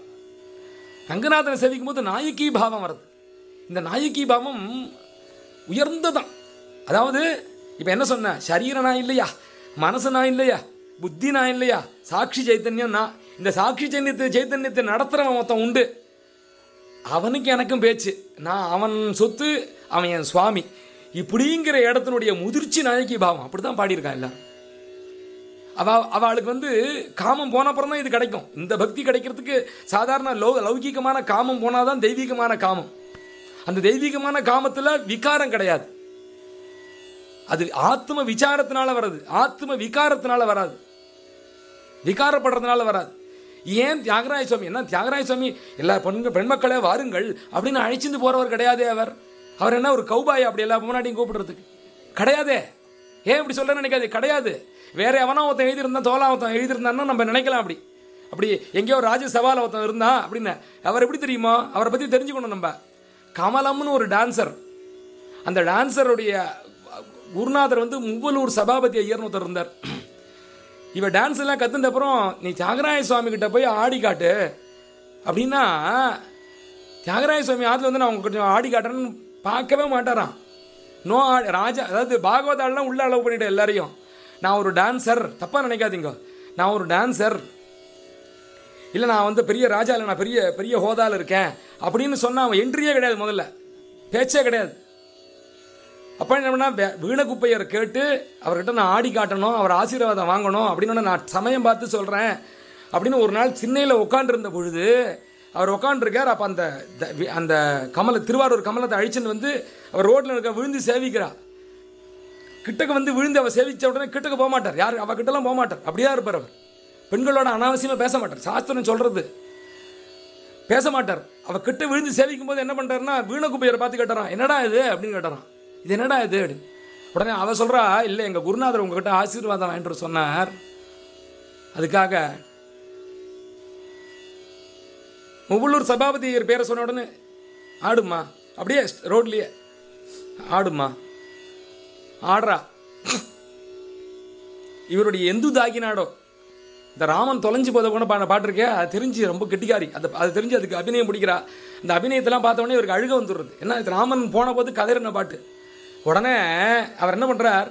[SPEAKER 1] ரங்கநாதனை சேவிக்கும் போது நாயக்கி பாவம் வருது இந்த நாயக்கி பாவம் உயர்ந்ததான் அதாவது இப்போ என்ன சொன்ன சரீர நான் இல்லையா மனசு நான் இல்லையா புத்தி நான் இல்லையா சாட்சி சைத்தன்யம் நான் இந்த சாட்சி சைத்தன்யத்தை சைத்தன்யத்தை நடத்துகிறவன் மொத்தம் உண்டு அவனுக்கு எனக்கும் பேச்சு நான் அவன் சொத்து அவன் என் சுவாமி இப்படிங்கிற இடத்தினுடைய முதிர்ச்சி நாயக்கி பாவம் அப்படி தான் பாடியிருக்கான் எல்லாரும் அவ அவளுக்கு வந்து காமம் போன அப்புறம் தான் இது கிடைக்கும் இந்த பக்தி கிடைக்கிறதுக்கு சாதாரண லௌ லௌகிகமான காமம் போனால் தான் தெய்வீகமான காமம் அந்த தெய்வீகமான காமத்தில் விகாரம் கிடையாது அது ஆத்ம விசாரத்தினால வராது ஆத்ம விகாரத்தினால வராது விகாரப்படுறதுனால வராது ஏன் தியாகராய சுவாமி என்ன தியாகராய சுவாமி எல்லா பெண்கள் பெண்மக்களே வாருங்கள் அப்படின்னு அழைச்சிட்டு போறவர் கிடையாதே அவர் அவர் என்ன ஒரு கௌபாய் அப்படி எல்லா முன்னாடியும் கூப்பிடுறதுக்கு கிடையாதே ஏன் இப்படி சொல்ல நினைக்காது கிடையாது வேற எவனோ ஒருத்தன் எழுதியிருந்தான் தோலா ஒருத்தன் எழுதியிருந்தான்னு நம்ம நினைக்கலாம் அப்படி அப்படி எங்கேயோ ஒரு ராஜ்யசபால ஒருத்தன் இருந்தான் அப்படின்னு அவர் எப்படி தெரியுமோ அவரை பற்றி தெரிஞ்சுக்கணும் நம்ம கமலம்னு ஒரு டான்சர் அந்த டான்சருடைய குருநாதர் வந்து முவ்வலூர் சபாபதி ஐயர்னு ஒருத்தர் இருந்தார் இவ டான்ஸ் எல்லாம் கத்துன அப்புறம் நீ தியாகராய சுவாமி கிட்ட போய் ஆடி காட்டு அப்படின்னா தியாகராய சுவாமி ஆத்துல வந்து நான் உங்க கொஞ்சம் ஆடி காட்டுறேன்னு பார்க்கவே மாட்டாராம் நோ ஆ- ராஜா அதாவது பாகவத ஆள்லாம் உள்ள அளவு பண்ணிட்டேன் எல்லாரையும் நான் ஒரு டான்சர் தப்பா நினைக்காதீங்க நான் ஒரு டான்சர் இல்லை நான் வந்து பெரிய ராஜா இல்லை நான் பெரிய பெரிய ஹோதால இருக்கேன் அப்படின்னு சொன்னா அவன் என்ட்ரியே கிடையாது முதல்ல பேச்சே கிடையாது அப்போ என்ன பண்ணா வே- வீணகுப்பையர் கேட்டு அவர்கிட்ட நான் ஆடி காட்டணும் அவர் ஆசீர்வாதம் வாங்கணும் அப்படின்னு நான் சமயம் பார்த்து சொல்கிறேன் அப்படின்னு ஒரு நாள் சின்னையில் உட்காண்டிருந்த பொழுது அவர் உட்காண்டிருக்கார் அப்போ அந்த த- வி- அந்த கமல திருவாரூர் கமலத்தை அழிச்சுன்னு வந்து அவர் ரோட்டில் இருக்க விழுந்து சேவிக்கிறா கிட்டக்க வந்து விழுந்து அவ சேவிச்ச உடனே கிட்டக்க போக மாட்டார் யார் அவ கிட்டலாம் போக மாட்டார் அப்படியே இருப்பார் அவர் பெண்களோட அனாவசியமாக பேச மாட்டார் சாஸ்திரம் சொல்றது பேச மாட்டார் அவ கிட்ட விழுந்து சேவிக்கும் போது என்ன பண்றாருன்னா வீணகுப்பையரை பார்த்து கேட்டாராம் என்னடா இது அப்படின்னு கேட்டாராம் இது என்னடா இது அப்படின்னு உடனே அவ சொல்றா இல்லை எங்க குருநாதர் உங்ககிட்ட ஆசீர்வாதம் வாங்கிட்டு வர சொன்னார் அதுக்காக முகலூர் சபாபதி ஐயர் பேரை சொன்ன உடனே ஆடுமா அப்படியே ரோட்லயே ஆடுமா ஆடுறா இவருடைய எந்து தாகினாடோ இந்த ராமன் தொலைஞ்சு போத கூட பாட பாட்டிருக்கே அது தெரிஞ்சு ரொம்ப கெட்டிக்காரி அது அது தெரிஞ்சு அதுக்கு அபிநயம் பிடிக்கிறா இந்த அபிநயத்தெல்லாம் பார்த்த உடனே இவருக்கு அழுக வந்துடுறது என்ன இது ராமன் போன போது கதறின பாட்டு உடனே அவர் என்ன பண்றார்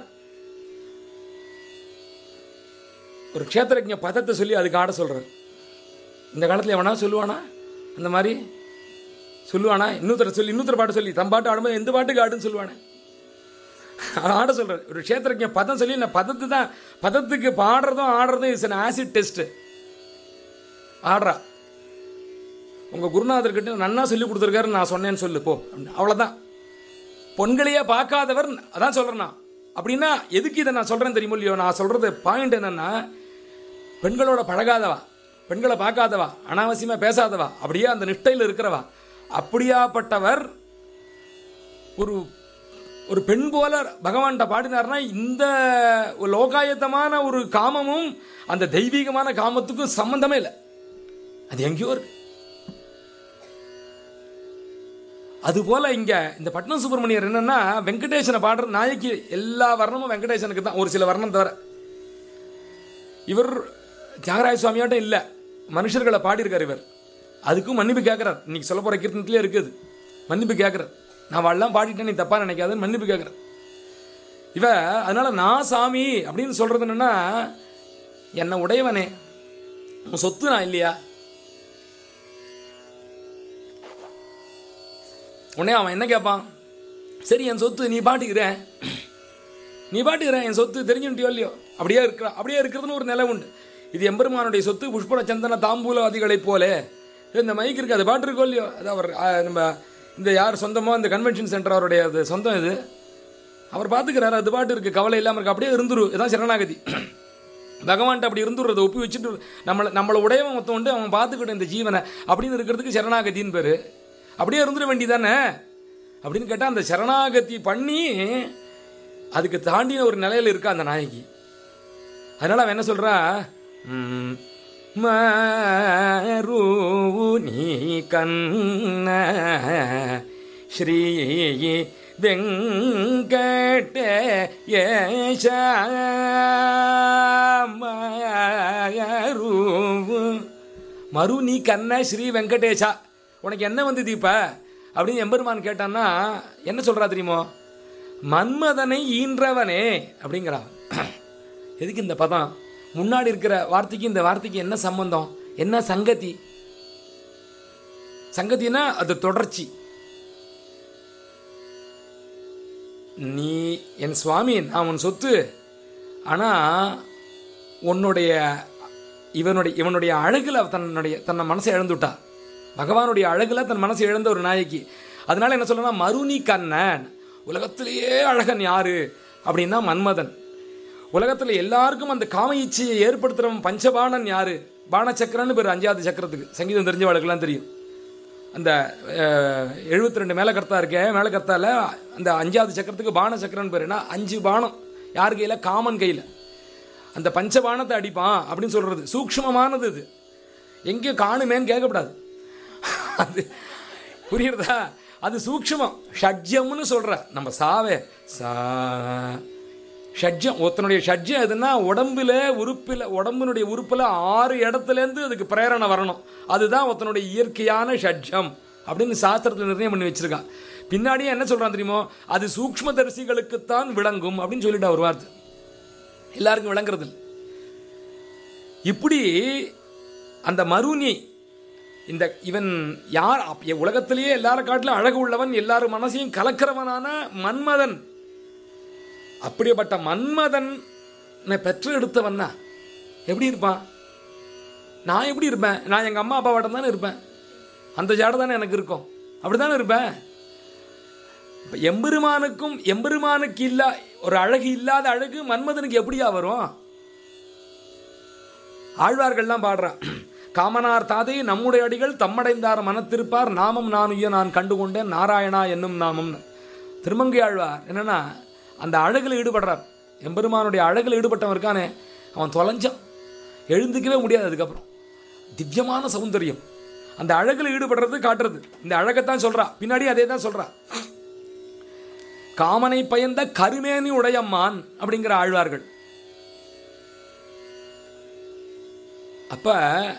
[SPEAKER 1] ஒரு க்ஷேத்திரஜ பதத்தை சொல்லி அதுக்கு ஆட சொல்றார் இந்த காலத்தில் எவனா சொல்லுவானா அந்த மாதிரி சொல்லுவானா இன்னொருத்தர சொல்லி இன்னொருத்தர பாட்டு சொல்லி தம் பாட்டு ஆடும்போது எந்த பாட்டுக்கு ஆடுன்னு சொல்லுவானே ஆட சொல்றாரு ஒரு க்ஷேத்திரஜ பதம் சொல்லி நான் பதத்து தான் பதத்துக்கு பாடுறதும் ஆடுறதும் இஸ் an ஆசிட் டெஸ்ட் ஆடுறா உங்க குருநாதர்கிட்ட நன்னா சொல்லி கொடுத்துருக்காரு நான் சொன்னேன்னு சொல்லு போ அப்படின்னு. அவ்வளவுதான் பொண்களையே பார்க்காதவர் அதான் சொல்றேன் நான் அப்படின்னா எதுக்கு இதை நான் சொல்றேன் தெரியுமோ இல்லையோ நான் சொல்றது பாயிண்ட் என்னன்னா பெண்களோட பழகாதவா பெண்களை பார்க்காதவா அனாவசியமா பேசாதவா அப்படியே அந்த நிஷ்டையில் இருக்கிறவா அப்படியாப்பட்டவர் ஒரு ஒரு பெண் போல பகவான்கிட்ட பாடினார்னா இந்த ஒரு லோகாயத்தமான ஒரு காமமும் அந்த தெய்வீகமான காமத்துக்கும் சம்பந்தமே இல்லை அது எங்கேயோ இருக்கு அதுபோல இங்க இந்த பட்னம் சுப்பிரமணியர் என்னன்னா வெங்கடேசனை பாடுற நாயக்கி எல்லா வர்ணமும் வெங்கடேசனுக்கு தான் ஒரு சில வர்ணம் தவிர இவர் தியாகராய சுவாமியாட்டம் இல்லை மனுஷர்களை பாடியிருக்கார் இவர் அதுக்கும் மன்னிப்பு கேட்குறார் இன்னைக்கு சொல்ல போகிற கீர்த்தனத்திலே இருக்குது மன்னிப்பு கேட்குறார் நான் வாழலாம் பாடிட்டேன் நீ தப்பாக நினைக்காதுன்னு மன்னிப்பு கேட்குறார் இவ அதனால நான் சாமி அப்படின்னு சொல்றது என்னன்னா என்னை உடையவனே உன் சொத்து நான் இல்லையா உடனே அவன் என்ன கேட்பான் சரி என் சொத்து நீ பாட்டுக்கிற நீ பாட்டுக்கிற என் சொத்து தெரிஞ்சுட்டியோ இல்லையோ அப்படியே இருக்கிற அப்படியே இருக்கிறதுன்னு ஒரு நிலை உண்டு இது எம்பெருமானுடைய சொத்து புஷ்பர சந்தன தாம்பூலவாதிகளைப் போல இந்த மைக் இருக்கு அது பாட்டு இருக்கோ இல்லையோ அது அவர் ஆ, நம்ம இந்த யார் சொந்தமோ இந்த கன்வென்ஷன் சென்டர் அவருடைய அது சொந்தம் இது அவர் பார்த்துக்கிறாரு அது பாட்டு இருக்கு கவலை இல்லாமல் இருக்கு அப்படியே இருந்துரு இதான் சரணாகதி பகவான்கிட்ட அப்படி இருந்துடுறது ஒப்பி வச்சுட்டு நம்மளை நம்மளை உடையவன் மொத்தம் உண்டு அவன் பார்த்துக்கிட்ட இந்த ஜீவனை அப்படின்னு இருக்கிறதுக்கு சரணாகதின்னு பேர் அப்படியே இருந்துட வேண்டியதானே அப்படின்னு கேட்டால் அந்த சரணாகதி பண்ணி அதுக்கு தாண்டின ஒரு நிலையில் இருக்கா அந்த நாயகி அதனால அவன் என்ன சொல்றா ம், மரு நீ கண்ண ஸ்ரீ வெங்கடேஷ மரு நீ கண்ண ஸ்ரீ வெங்கடேஷா உனக்கு என்ன வந்தது இப்ப அப்படின்னு எம்பெருமான் கேட்டான்னா என்ன சொல்றா தெரியுமோ மன்மதனை ஈன்றவனே அப்படிங்கிறா எதுக்கு இந்த பதம் முன்னாடி இருக்கிற வார்த்தைக்கு இந்த வார்த்தைக்கு என்ன சம்பந்தம் என்ன சங்கதி சங்கத்தினா அது தொடர்ச்சி நீ என் சுவாமி நான் உன் சொத்து ஆனால் உன்னுடைய இவனுடைய இவனுடைய அழகுல தன்னுடைய தன்னை மனசை இழந்துட்டா பகவானுடைய அழகுல தன் மனசை இழந்த ஒரு நாயகி அதனால என்ன சொல்லணும் மருணி கண்ணன் உலகத்திலேயே அழகன் யாரு அப்படின்னா மன்மதன் உலகத்தில் எல்லாருக்கும் அந்த காம இச்சையை ஏற்படுத்துகிறவன் பஞ்சபாணன் யாரு பானச்சக்கரன்னு பேர் அஞ்சாவது சக்கரத்துக்கு சங்கீதம் தெரிஞ்சவளுக்கெல்லாம் தெரியும் அந்த எழுபத்தி ரெண்டு மேலக்கர்த்தா இருக்கேன் மேலக்கர்த்தால அந்த அஞ்சாவது சக்கரத்துக்கு பான சக்கரன்னு பேர் என்ன அஞ்சு பானம் யார் கையில் காமன் கையில் அந்த பஞ்சபானத்தை அடிப்பான் அப்படின்னு சொல்றது சூக்ஷ்மமானது இது எங்கேயும் காணுமேன்னு கேட்கக்கூடாது அது புரியுறதா அது சூக்ஷ்மம் ஷட்ஜம்னு சொல்ற நம்ம சாவே சா ஷட்ஜம் ஒருத்தனுடைய ஷட்ஜம் எதுன்னா உடம்புல உறுப்பில் உடம்பினுடைய உறுப்பில் ஆறு இடத்துலேருந்து அதுக்கு பிரேரணை வரணும் அதுதான் ஒருத்தனுடைய இயற்கையான ஷட்ஜம் அப்படின்னு சாஸ்திரத்தில் நிர்ணயம் பண்ணி வச்சிருக்கான் பின்னாடியே என்ன சொல்றான் தெரியுமோ அது சூக்ஷ்மதரிசிகளுக்குத்தான் விளங்கும் அப்படின்னு சொல்லிட்டு ஒரு வார்த்தை எல்லாருக்கும் விளங்குறது இல்லை. இப்படி அந்த மருனி இந்த இவன் யார் அப்ப உலகத்திலேயே எல்லாரும் காட்டிலும் அழகு உள்ளவன் எல்லாரும் மனசையும் கலக்கிறவனான மன்மதன் அப்படிப்பட்ட மன்மதன் பெற்று எடுத்தவன்னா எப்படி இருப்பான் நான் எப்படி இருப்பேன் நான் எங்கள் அம்மா அப்பாவோட தானே இருப்பேன் அந்த ஜாடை தானே எனக்கு இருக்கும் அப்படி தானே இருப்பேன் இப்ப எம்பெருமானுக்கும் எம்பெருமானுக்கு இல்லா ஒரு அழகு இல்லாத அழகு மன்மதனுக்கு எப்படியா வரும் ஆழ்வார்கள்லாம் பாடுறான் காமனார் தாதை நம்முடைய அடிகள் தம்மடைந்தார் மனத்திருப்பார் நாமம் நானுய நான் கண்டுகொண்டேன் நாராயணா என்னும் நாமம்னு திருமங்கை ஆழ்வார் என்னன்னா அந்த அழகில் ஈடுபடுறார் எம்பெருமானுடைய அழகில் ஈடுபட்டவன் இருக்கானே அவன் தொலைஞ்சான் எழுந்துக்கவே முடியாது அதுக்கப்புறம் திவ்யமான சௌந்தரியம் அந்த அழகில் ஈடுபடுறது காட்டுறது இந்த அழகைத்தான் சொல்றா பின்னாடி அதே தான் சொல்றா காமனை பயந்த கருமேனி உடையம்மான் அப்படிங்கிற ஆழ்வார்கள் அப்ப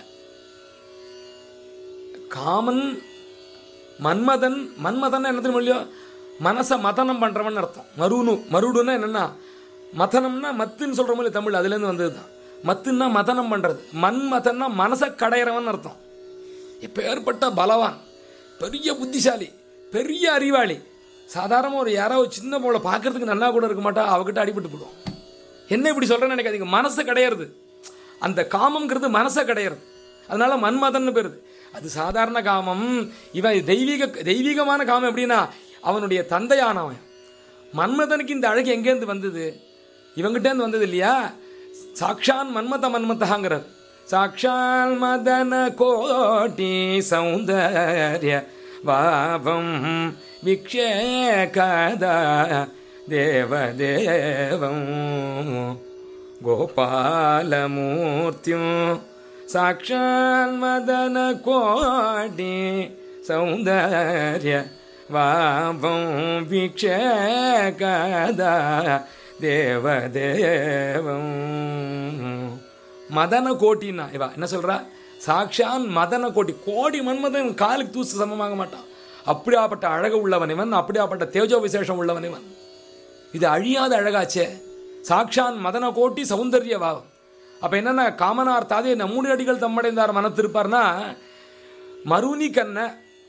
[SPEAKER 1] காமன் மன்மதன் மன்மதன் என்ன தெரியுமா இல்லையோ மனசை மதனம் பண்றவன் அர்த்தம் மருணு மருடுன்னா என்னன்னா மதனம்னா மத்துன்னு சொல்ற மாதிரி தமிழ் அதுலேருந்து வந்தது தான் மத்துன்னா மதனம் பண்றது மன்மதன்னா மனசை கடையிறவன் அர்த்தம் எப்பேற்பட்ட பலவான் பெரிய புத்திசாலி பெரிய அறிவாளி சாதாரண ஒரு யாரோ ஒரு சின்ன போல பார்க்கறதுக்கு நல்லா கூட இருக்க மாட்டா அவகிட்ட அடிபட்டு போடுவோம் என்ன இப்படி சொல்றேன்னு நினைக்காதீங்க மனசை கிடையாது அந்த காமம்ங்கிறது மனசை கிடையாது அதனால மன்மதன் பேருது அது சாதாரண காமம் இவன் தெய்வீக தெய்வீகமான காமம் எப்படின்னா அவனுடைய தந்தையானவன் மன்மதனுக்கு இந்த அழகு எங்கேருந்து வந்தது இவங்கிட்டேருந்து வந்தது இல்லையா சாக்ஷான் மன்மத மன்மதாங்கிறார் சாக்ஷால் மதன கோட்டி சௌந்தர்ய வாவம் விக்ஷேகதா தேவதேவம் கோபாலமூர்த்தியும் சாக்ஷால் மதன கோட்டி சௌந்தர்ய வாவம் விக்ஷேகதா தேவதேவம் மதன கோட்டின்னா இவா என்ன சொல்றா சாக்ஷான் மதன கோட்டி கோடி மன்மதன் காலுக்கு தூசு சமமாக மாட்டான் அப்படியாப்பட்ட அழகு உள்ளவன் இவன் அப்படியாப்பட்ட தேஜோ விசேஷம் உள்ளவன் இவன் இது அழியாத அழகாச்சே சாக்ஷான் மதன கோட்டி சௌந்தர்ய பாவம் அப்ப என்னன்னா காமனார் தாதே நம்முடைய அடிகள் தம்மடைந்தார் மனத்திருப்பார்னா மருனி கண்ண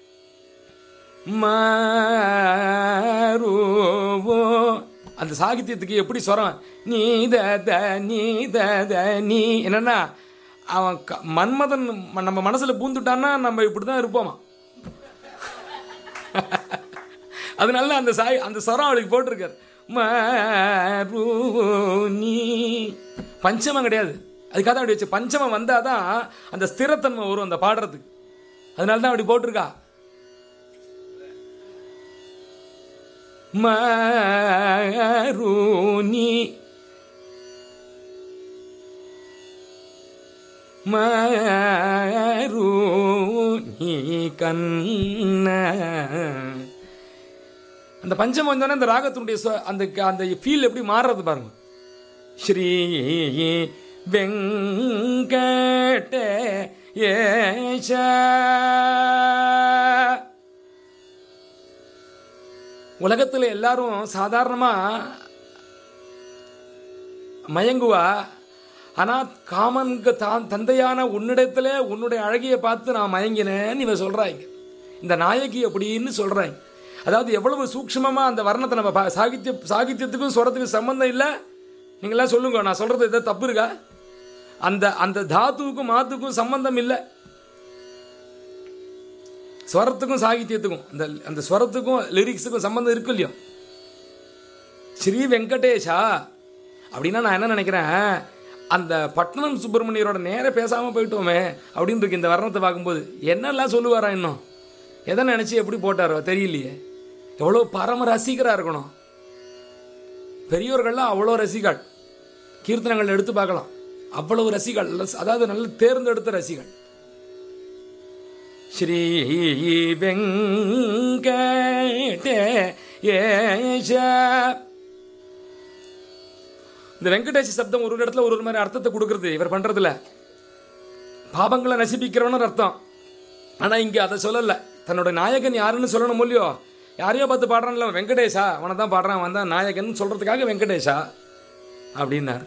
[SPEAKER 1] மாறுவோ அந்த சாகித்யத்துக்கு எப்படி சொரம் நீ த த நீ த த நீ என்னன்னா அவன் க- மன்மதன் ம- நம்ம மனசுல பூந்துட்டான்னா நம்ம இப்படி தான் இருப்போமா அதனால அந்த சாய் அந்த ஸ்வரம் அவளுக்கு போட்டிருக்காரு மருணி பஞ்சமம் கிடையாது அதுக்காக தான் அப்படி வச்சு பஞ்சமம் வந்தாதான் அந்த ஸ்திரத்தன்மை வரும் அந்த பாடுறதுக்கு அதனால தான் அப்படி போட்டிருக்கா மருணி மருணி கண்ண அந்த பஞ்சமம் வந்தோடனே அந்த ராகத்தினுடைய சொ- அந்த அந்த ஃபீல் எப்படி மாறுறது பாருங்க ஸ்ரீ வெங்கட ஏஷ உலகத்தில் எல்லாரும் சாதாரணமாக மயங்குவா ஆனால் காமனுக்கு தான் தந்தையான உன்னிடத்துல உன்னுடைய அழகியை பார்த்து நான் மயங்கினேன்னு இவன் சொல்கிறாங்க இந்த நாயகி அப்படின்னு சொல்கிறாங்க அதாவது எவ்வளவு சூக்ஷ்மமாக அந்த வர்ணத்தை நம்ம பா- சாகித்ய சாகித்யத்துக்கும் ஸ்வரத்துக்கும் சம்மந்தம் இல்லை நீங்களாம் சொல்லுங்க நான் சொல்கிறது எதாவது தப்பு இருக்கா அந்த அந்த தாத்துவுக்கும் மாத்துக்கும் சம்பந்தம் இல்லை ஸ்வரத்துக்கும் சாகித்யத்துக்கும் அந்த அந்த ஸ்வரத்துக்கும் லிரிக்ஸுக்கும் சம்பந்தம் இருக்கு இல்லையோ ஸ்ரீ வெங்கடேஷா அப்படின்னா நான் என்ன நினைக்கிறேன் அந்த பட்னம் சுப்பிரமணியரோட நேர பேசாமல் போயிட்டோமே அப்படின்னு இருக்கு இந்த வர்ணத்தை பார்க்கும்போது என்னெல்லாம் சொல்லுவாரா இன்னும் எதை நினச்சி எப்படி போட்டாரோ தெரியலையே எவ்வளோ பரம ரசிகராக இருக்கணும் பெரியோர்கள்லாம் அவ்வளோ ரசிகள் கீர்த்தனங்கள் எடுத்து பார்க்கலாம் அவ்வளவு ரசிகள் அதாவது நல்ல தேர்ந்தெடுத்த ரசிகள் ஸ்ரீ வெங்கடேஷ இந்த வெங்கடேஷ சப்தம் ஒரு ஒரு இடத்துல ஒரு ஒரு மாதிரி அர்த்தத்தை கொடுக்கறது இவர் பண்றதுல பாபங்களை நசிப்பிக்கிறவனு அர்த்தம் ஆனா இங்க அதை சொல்லல தன்னோட நாயகன் யாருன்னு சொல்லணும் இல்லையோ யாரையோ பார்த்து பாடுறான்ல வெங்கடேஷா அவனை தான் பாடுறான் அவன் தான் நாயகன் சொல்றதுக்காக வெங்கடேஷா அப்படின்னார்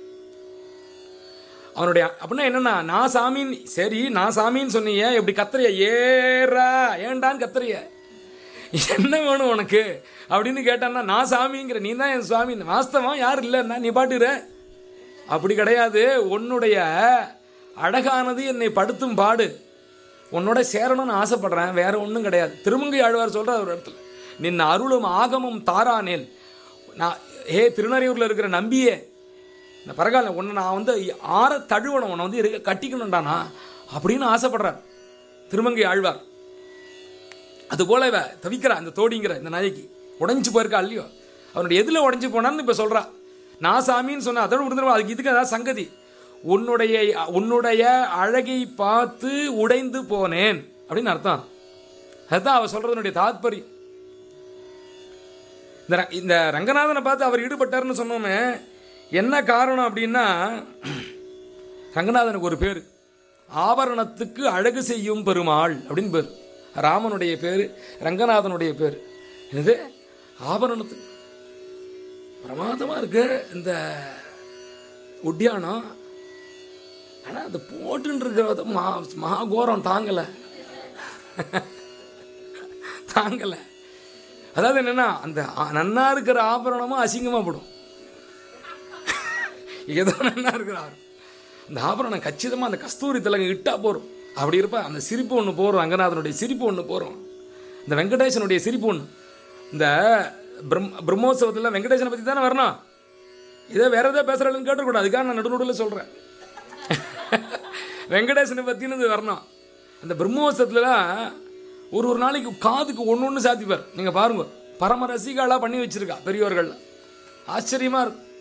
[SPEAKER 1] அவனுடைய அப்படின்னா என்னன்னா நான் சாமின்னு சரி நான் சாமின்னு சொன்னீங்க இப்படி கத்துறிய ஏறா ஏண்டான்னு கத்துறிய என்ன வேணும் உனக்கு அப்படின்னு கேட்டான்னா நான் சாமிங்கிற நீ தான் என் சுவாமி வாஸ்தவம் யார் இல்லைன்னா நீ பாட்டுற அப்படி கிடையாது உன்னுடைய அழகானது என்னை படுத்தும் பாடு உன்னோட சேரணும்னு ஆசைப்படுறேன் வேற ஒன்றும் கிடையாது திருமங்கை ஆழ்வார் சொல்ற ஒரு இடத்துல நின் அருளும் ஆகமும் தாரானேல் நான் ஹே திருநறையூரில் இருக்கிற நம்பியே இந்த பரகால உன்னை நான் வந்து ஆற தழுவணும் உன்னை வந்து இருக்க கட்டிக்கணும்டானா அப்படின்னு ஆசைப்படுறார் திருமங்கை ஆழ்வார் அது போல இவ தவிக்கிறா இந்த தோடிங்கிற இந்த நாயகி உடைஞ்சு போயிருக்கா இல்லையோ அவனுடைய எதில் உடைஞ்சு போனான்னு இப்போ சொல்றா நான் சாமின்னு சொன்ன அதோட விடுந்துருவா அதுக்கு இதுக்கு அதான் சங்கதி உன்னுடைய உன்னுடைய அழகை பார்த்து உடைந்து போனேன் அப்படின்னு அர்த்தம் அதுதான் அவ சொல்றதனுடைய தாத்பரியம் இந்த ர- இந்த ரங்கநாதனை பார்த்து அவர் ஈடுபட்டார்னு சொன்னோமே என்ன காரணம் அப்படின்னா ரங்கநாதனுக்கு ஒரு பேர் ஆபரணத்துக்கு அழகு செய்யும் பெருமாள் அப்படின்னு பேர் ராமனுடைய பேர் ரங்கநாதனுடைய பேர் என்னது ஆபரணத்துக்கு பிரமாதமாக இருக்கு இந்த உட்டியானம் ஆனால் அது போட்டுன்னு இருக்கிறது மா மகாகோரம் தாங்கலை தாங்கலை அதாவது என்னன்னா அந்த ஆ- நன்னா இருக்கிற ஆபரணமும் அசிங்கமாக படும் ஏதோ நன்னா இருக்கிற ஆபரணம் அந்த ஆபரணம் கச்சிதமாக அந்த கஸ்தூரி திலகம் இட்டா போகிறோம் அப்படி இருப்பா அந்த சிரிப்பு ஒன்று போகிறோம் ரங்கநாதனுடைய சிரிப்பு ஒன்று போகிறோம் இந்த வெங்கடேசனுடைய சிரிப்பு ஒன்று இந்த பிரம் பிரம்மோத்சவத்தில் வெங்கடேசனை பற்றி தானே வரணும் இதை வேற எதாவது பேசுகிறாள்னு கேட்டக்கூடாது அதுக்காக நான் நடுநடுவில் சொல்கிறேன் வெங்கடேசனை பற்றினு இது வரணும் அந்த பிரம்மோத்சவத்துலலாம் ஒரு ஒரு நாளைக்கு காதுக்கு ஒன்று ஒன்று சாத்திப்பார் நீங்கள் பாருங்க பரம ரசிகாலாக பண்ணி வச்சிருக்கா பெரியவர்கள் ஆச்சரியமாக இருக்கும்